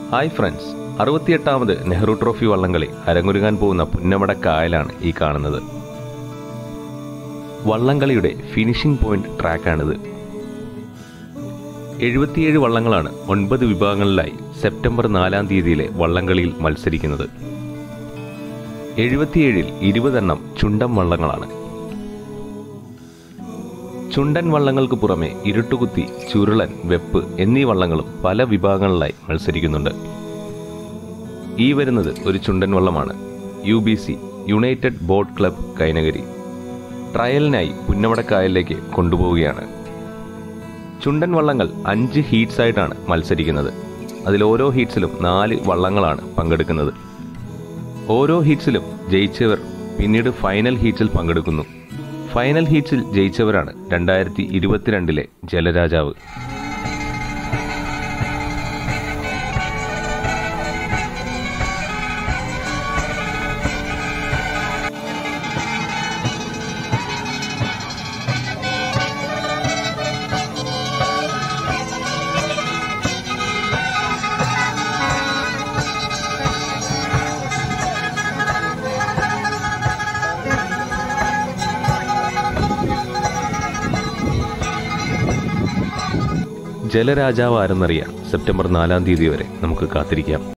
hi friends അറുപത്തിയെട്ടാമത് Nehru trophy വള്ളംകളി അരങ്ങൊരുങ്ങാൻ പോകുന്ന പുന്നമട കായലാണ് ഈ കാണുന്നത് വള്ളംകളിയുടെ ഫിനിഷിംഗ് പോയിന്റ് ട്രാക്കാണിത് എഴുപത്തിയേഴ് വള്ളങ്ങളാണ് ഒൻപത് വിഭാഗങ്ങളിലായി സെപ്റ്റംബർ നാലാം തീയതിയിലെ വള്ളംകളിയിൽ മത്സരിക്കുന്നത് എഴുപത്തിയേഴിൽ ഇരുപതെണ്ണം ചുണ്ടൻ വള്ളങ്ങളാണ് ചുണ്ടൻ വള്ളങ്ങൾക്ക് പുറമെ ഇരുട്ടുകുത്തി ചുരുളൻ വെപ്പ് എന്നീ വള്ളങ്ങളും പല വിഭാഗങ്ങളിലായി മത്സരിക്കുന്നുണ്ട് ഈ വരുന്നത് ഒരു ചുണ്ടൻ വള്ളമാണ് U B C united boat club Kainakary ട്രയലിനായി പുന്നമടക്കായലിലേക്ക് കൊണ്ടുപോവുകയാണ് ചുണ്ടൻ വള്ളങ്ങൾ അഞ്ച് ഹീറ്റ്സ് ആയിട്ടാണ് മത്സരിക്കുന്നത് അതിൽ ഓരോ ഹീറ്റ്സിലും നാല് വള്ളങ്ങളാണ് പങ്കെടുക്കുന്നത് ഓരോ ഹീറ്റ്സിലും ജയിച്ചവർ പിന്നീട് ഫൈനൽ ഹീറ്റ്സിൽ പങ്കെടുക്കുന്നു ഫൈനൽ ഹീറ്റ്സിൽ ജയിച്ചവരാണ് രണ്ടായിരത്തി ഇരുപത്തിരണ്ടിലെ ജലരാജാവ് ജലരാജാവ് ആരെന്നറിയാൻ സെപ്റ്റംബർ നാലാം തീയതി വരെ നമുക്ക് കാത്തിരിക്കാം